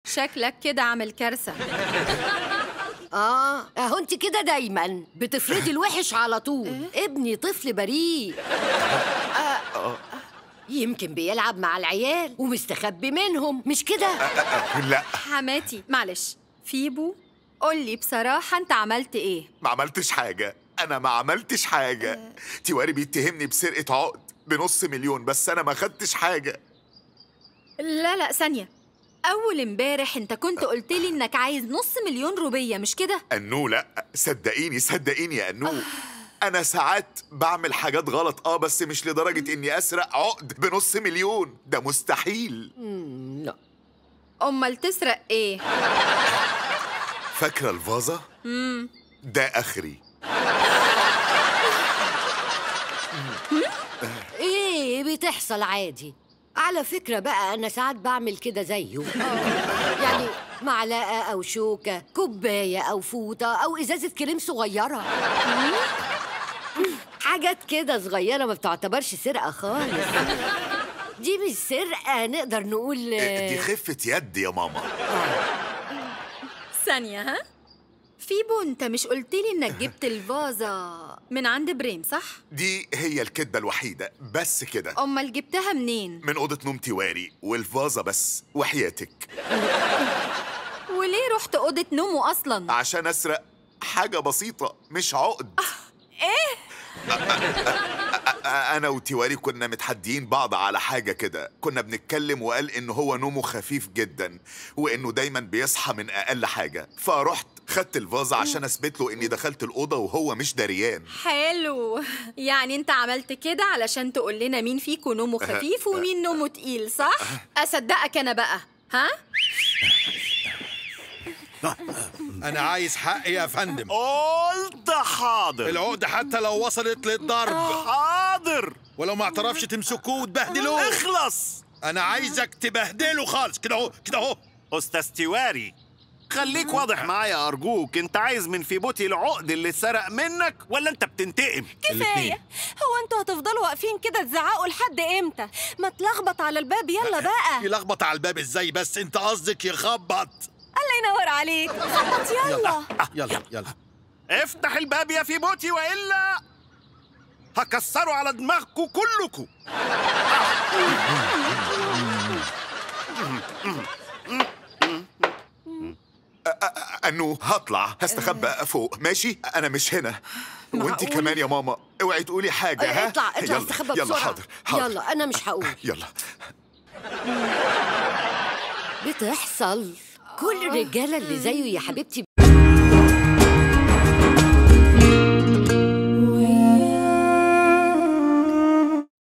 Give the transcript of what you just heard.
شكلك كده عامل كارثة اه اهو انت كده دايما بتفرضي الوحش على طول ابني طفل بريء آه. يمكن بيلعب مع العيال ومستخبي منهم مش كده لا حماتي معلش فيبو قولي بصراحة انت عملت ايه ما عملتش حاجة أنا ما عملتش حاجة تيواري بيتهمني بسرقة عقد بنص مليون بس أنا ما خدتش حاجة لا لا ثانية أول امبارح انت كنت قلت لي انك عايز نص مليون روبية مش كده؟ أنو لا صدقيني صدقيني يا أنو أنا ساعات بعمل حاجات غلط آه بس مش لدرجة إني أسرق عقد بنص مليون ده مستحيل مم، لا أمال تسرق ايه؟ فاكرة الفازة؟ ده آخري ايه بتحصل عادي على فكرة بقى أنا ساعات بعمل كده زيه يعني معلقة أو شوكة كوباية أو فوطة أو إزازة كريم صغيرة حاجات كده صغيرة ما بتعتبرش سرقة خالص دي مش سرقة نقدر نقول دي خفة يد يا ماما ثانية ها؟ فيبو انت مش قلت لي انك جبت الفازة من عند بريم صح؟ دي هي الكدبة الوحيدة بس كده أمال جبتها منين؟ من أوضة نوم تيواري والفازة بس وحياتك وليه رحت أوضة نومه أصلا؟ عشان أسرق حاجة بسيطة مش عقد إيه؟ أنا وتيواري كنا متحديين بعض على حاجة كده كنا بنتكلم وقال إن هو نومه خفيف جدا وإنه دايما بيصحى من أقل حاجة فرحت خدت الفازة عشان أثبت له إني دخلت الأوضة وهو مش دريان حلو يعني انت عملت كده علشان تقول لنا مين فيكم نومه خفيف ومين نومه تقيل صح؟ أصدقك أنا بقى ها؟ انا عايز حقي يا فندم قلت حاضر العقد حتى لو وصلت للضرب حاضر ولو ما اعترفش تمسكوه وتبهدلوه اخلص انا عايزك تبهدله خالص كده اهو كده اهو استاذ تيواري خليك واضح معايا ارجوك انت عايز من فيبوتي العقد اللي اتسرق منك ولا انت بتنتقم الاتنين. هو انتوا هتفضلوا واقفين كده تزعقوا لحد امتى ما تلخبط على الباب يلا بقى يلخبط على الباب ازاي بس انت قصدك يخبط الله ينور عليك خبط يلا يلا يلا افتح الباب يا فيبوتي والا هكسره على دماغكم كلكم أنو هطلع هستخبى فوق ماشي أنا مش هنا وانت معقول؟ كمان يا ماما اوعي تقولي حاجة ها اطلع اطلع يلا استخبى يلا بسرعة حاضر حاضر يلا أنا مش هقول يلا بتحصل كل الرجالة اللي زيه يا حبيبتي